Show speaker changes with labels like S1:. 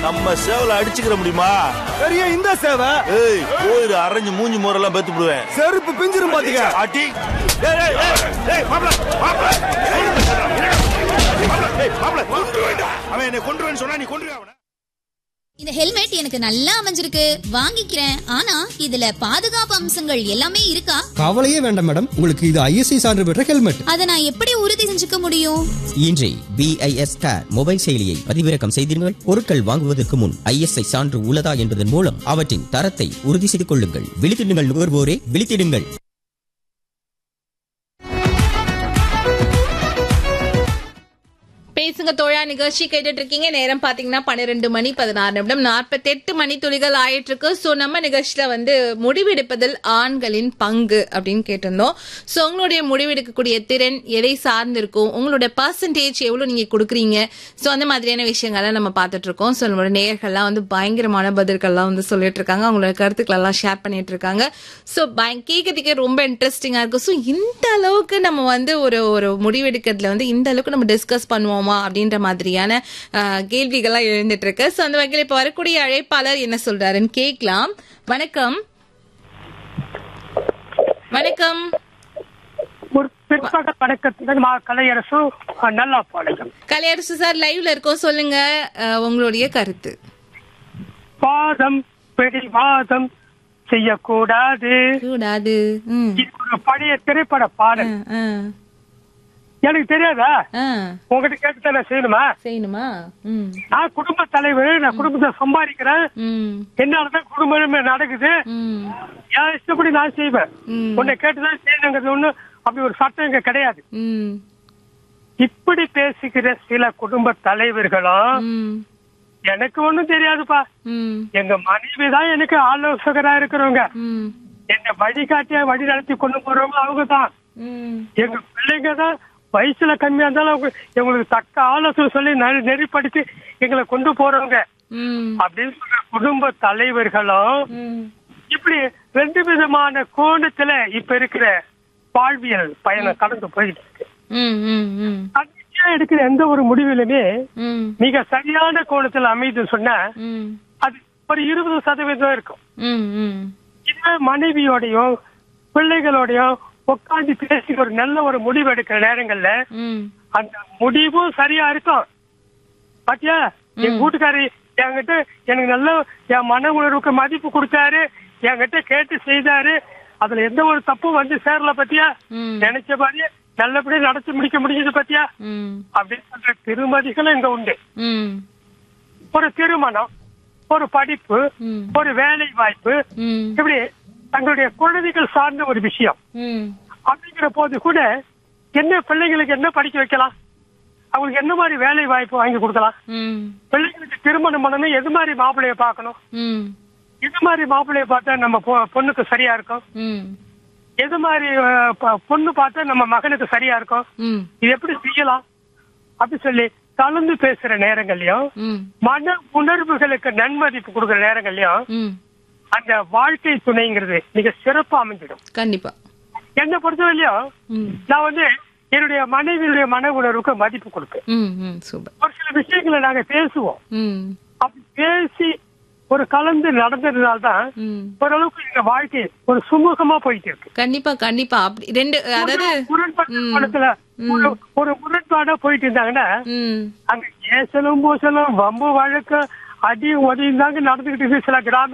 S1: நம்ம சேவல அடிச்சுக்கிற முடியுமா
S2: பெரிய இந்த சேவை
S1: ஏய் போயிரு அரைஞ்சு மூஞ்சி முறையெல்லாம் பெத்து விடுவேன்
S2: செருப்பு பிஞ்சிரும் பாத்துக்க
S1: அடி ஏய், ஏய், ஏய், ஏய், மாப்ள, மாப்ள. ஏய், மாப்ள, கொன்றுவேன்டா. அவன் என்னை கொன்றுவேன்னு சொன்னா நீ கொன்றுவே அவனை
S3: இந்த ஹெல்மெட் எனக்கு நல்லா அமைஞ்சிருக்கு வாங்கிக்கிறேன் ஆனா இதுல பாதுகாப்பு அம்சங்கள் எல்லாமே இருக்கா
S4: கவலையே வேண்டாம் மேடம் உங்களுக்கு இது ஐஎஸ்ஐ சான்று பெற்ற ஹெல்மெட்
S3: அத நான் எப்படி உறுதி செஞ்சுக்க முடியும்
S5: இன்றே பிஐஎஸ் கேர் மொபைல் செயலியை பதிவிறக்கம் செய்தீர்கள் பொருட்கள் வாங்குவதற்கு முன் ஐஎஸ்ஐ சான்று உள்ளதா என்பதன் மூலம் அவற்றின் தரத்தை உறுதி செய்து கொள்ளுங்கள் விழித்திடுங்கள் நுகர்வோரே விழித்திடுங்கள்
S6: பேசுங்க தோழா நிகழ்ச்சி கேட்டுட்டு இருக்கீங்க நேரம் பாத்தீங்கன்னா பன்னிரெண்டு மணி பதினாறு நிமிடம் நாற்பத்தி எட்டு மணி துளிகள் ஆயிட்டு இருக்கு சோ நம்ம நிகழ்ச்சியில வந்து முடிவெடுப்பதில் ஆண்களின் பங்கு அப்படின்னு கேட்டிருந்தோம் சோ உங்களுடைய முடிவெடுக்கக்கூடிய திறன் எதை சார்ந்து இருக்கும் உங்களுடைய பர்சன்டேஜ் எவ்வளவு நீங்க கொடுக்குறீங்க சோ அந்த மாதிரியான விஷயங்கள்லாம் நம்ம பார்த்துட்டு இருக்கோம் சோ நம்மளோட நேயர்கள்லாம் வந்து பயங்கரமான பதில்கள்லாம் வந்து சொல்லிட்டு இருக்காங்க அவங்களோட கருத்துக்கள் எல்லாம் ஷேர் பண்ணிட்டு இருக்காங்க சோ கேட்கறதுக்கே ரொம்ப இன்ட்ரெஸ்டிங்கா இருக்கு ஸோ இந்த அளவுக்கு நம்ம வந்து ஒரு ஒரு முடிவெடுக்கிறதுல வந்து இந்த அளவுக்கு நம்ம டிஸ்கஸ் பண்ணுவோமா அப்படின்ற மாதிரியான அஹ், கேள்விகள்லாம் எழுந்துட்டு இருக்கு ஸோ அந்த வகையில் இப்போ வரக்கூடிய அழைப்பாளர் என்ன சொல்றாருன்னு கேட்கலாம் வணக்கம் வணக்கம்
S7: ஒரு பிற்பகல் வணக்கத்துடன் மா கலையரசு நல்லா பாளையம்
S6: கலையரசு சார் லைவ்ல இருக்கோம் சொல்லுங்க அஹ், உங்களுடைய கருத்து
S7: வாதம் பிடிவாதம் செய்யக்கூடாது
S6: கூடாது ம்
S7: இது ஒரு பழைய திரைப்பட பாடல்
S6: ஆ,
S7: எனக்கு தெரியாதா
S6: ஆ.
S7: உங்ககிட்ட கேட்டு நான் செய்யணுமா
S6: செய்யணுமா ம்
S7: நான் குடும்ப தலைவர் நான் குடும்பத்தை சம்பாதிக்கிறேன்
S6: ம்
S7: என்னாலதான் குடும்பமே நடக்குது
S6: ம்
S7: என் இஷ்டப்படி நான் செய்வேன்
S6: ம்.
S7: உன்னை கேட்டுதான் செய்யணுங்கிறது ஒண்ணு அப்படி ஒரு சட்டம் இங்க கிடையாது
S6: ம்
S7: இப்படி பேசுகிற சில குடும்ப தலைவர்களும்
S6: ம்
S7: எனக்கு ஒண்ணும் தெரியாதுப்பா
S6: ம்
S7: எங்க மனைவி தான் எனக்கு ஆலோசகரா இருக்கிறவங்க
S6: ம்
S7: என்னை வழிகாட்டியா வழி நடத்தி கொண்டு போறவங்க அவங்க தான்
S6: ம்
S7: எங்க பிள்ளைங்க தான் வயசுல கம்மியா இருந்தாலும் அவங்க எங்களுக்கு தக்க ஆலோசனை சொல்லி நெ- நெறிப்படுத்தி எங்களை கொண்டு போறவங்க
S6: ம்
S7: அப்படின்னு சொல்ற குடும்ப தலைவர்களும்
S6: ம்
S7: இப்படி ரெண்டு விதமான கோணத்துல இப்ப இருக்கிற வாழ்வியல் பயணம் கடந்து போயிட்டு இருக்கு
S6: ம் ம் ம்
S7: தன்னிச்சையா எடுக்கிற எந்த ஒரு முடிவிலுமே
S6: ம்
S7: மிக சரியான கோணத்துல அமைது சொன்னா
S6: ம்
S7: அது ஒரு இருபது சதவீதம் இருக்கும்
S6: ம் ம்
S7: இதுவே மனைவியோடையும் பிள்ளைகளோடையும் உட்காந்து பேசி ஒரு நல்ல ஒரு முடிவு எடுக்கிற நேரங்கள்ல
S6: ம்
S7: அந்த முடிவும் சரியா இருக்கும் பாத்தியா என் வீட்டுக்காரி என்கிட்ட எனக்கு நல்ல என் மன உணர்வுக்கு மதிப்பு கொடுத்தாரு என்கிட்ட கேட்டு செய்தாரு அதுல எந்த ஒரு தப்பும் வந்து சேரல பத்தியா
S6: ம்.
S7: நினைச்ச மாதிரியே நல்லபடியா நடத்தி முடிக்க முடிஞ்சது பத்தியா
S6: ம்
S7: அப்படின்னு சொல்ற திருமதிகளும் இங்க உண்டு
S6: ம்
S7: ஒரு திருமணம் ஒரு படிப்பு
S6: ம்.
S7: ஒரு வேலை வாய்ப்பு
S6: ம்
S7: இப்படி தங்களுடைய குழந்தைகள் சார்ந்த ஒரு விஷயம்
S6: ம்
S7: அப்படிங்கிற போது கூட என்ன பிள்ளைங்களுக்கு என்ன படிக்க வைக்கலாம் அவங்களுக்கு என்ன மாதிரி வேலை வாய்ப்பு வாங்கி கொடுக்கலாம்
S6: ம்
S7: பிள்ளைங்களுக்கு திருமணம் பண்ணணும் எது மாதிரி மாப்பிள்ளைய பார்க்கணும்
S6: ம்
S7: எது மாதிரி மாப்பிள்ளைய பார்த்தா நம்ம பொ- பொண்ணுக்கு சரியா இருக்கும்
S6: ம்
S7: எது மாதிரி அஹ், ப- பொண்ணு பார்த்தா நம்ம மகனுக்கு சரியா இருக்கும்
S6: ம்
S7: இது எப்படி செய்யலாம் அப்படி சொல்லி கலந்து பேசுற நேரங்கள்லயும்
S6: ம்
S7: மன உணர்வுகளுக்கு நன்மதிப்பு கொடுக்கிற நேரங்கள்லயும்
S6: ம்
S7: அந்த வாழ்க்கை துணைங்கிறது மிக சிறப்பா அமைஞ்சிடும்
S6: கண்டிப்பா
S7: என்னை பொறுத்தவரையிலும்
S6: ம்
S7: நான் வந்து என்னுடைய மனைவியுடைய மன உணர்வுக்கு மதிப்பு கொடுப்பேன்
S6: ம் ம் சூப்பர்
S7: ஒரு சில விஷயங்களை நாங்க பேசுவோம்
S6: ம்
S7: அப்படி பேசி ஒரு கலந்து நடந்ததுனால்தான்
S6: ம்
S7: ஓரளவுக்கு எங்க வாழ்க்கை ஒரு சுமூகமா போயிட்டு இருக்கு
S6: கண்டிப்பா கண்டிப்பா அப்படி ரெண்டு அதாவது
S7: முரண்பட்ட
S6: ம்.
S7: கோணத்துல ஒரு- ஒரு முரண்பாடா போயிட்டு இருந்தாங்கன்னா
S6: ம்
S7: அங்க ஏசலும் பூசலும் வம்பு வழக்கு அடி உதவியும் தாங்க நடந்துகிட்டு இருக்கு சில கிராம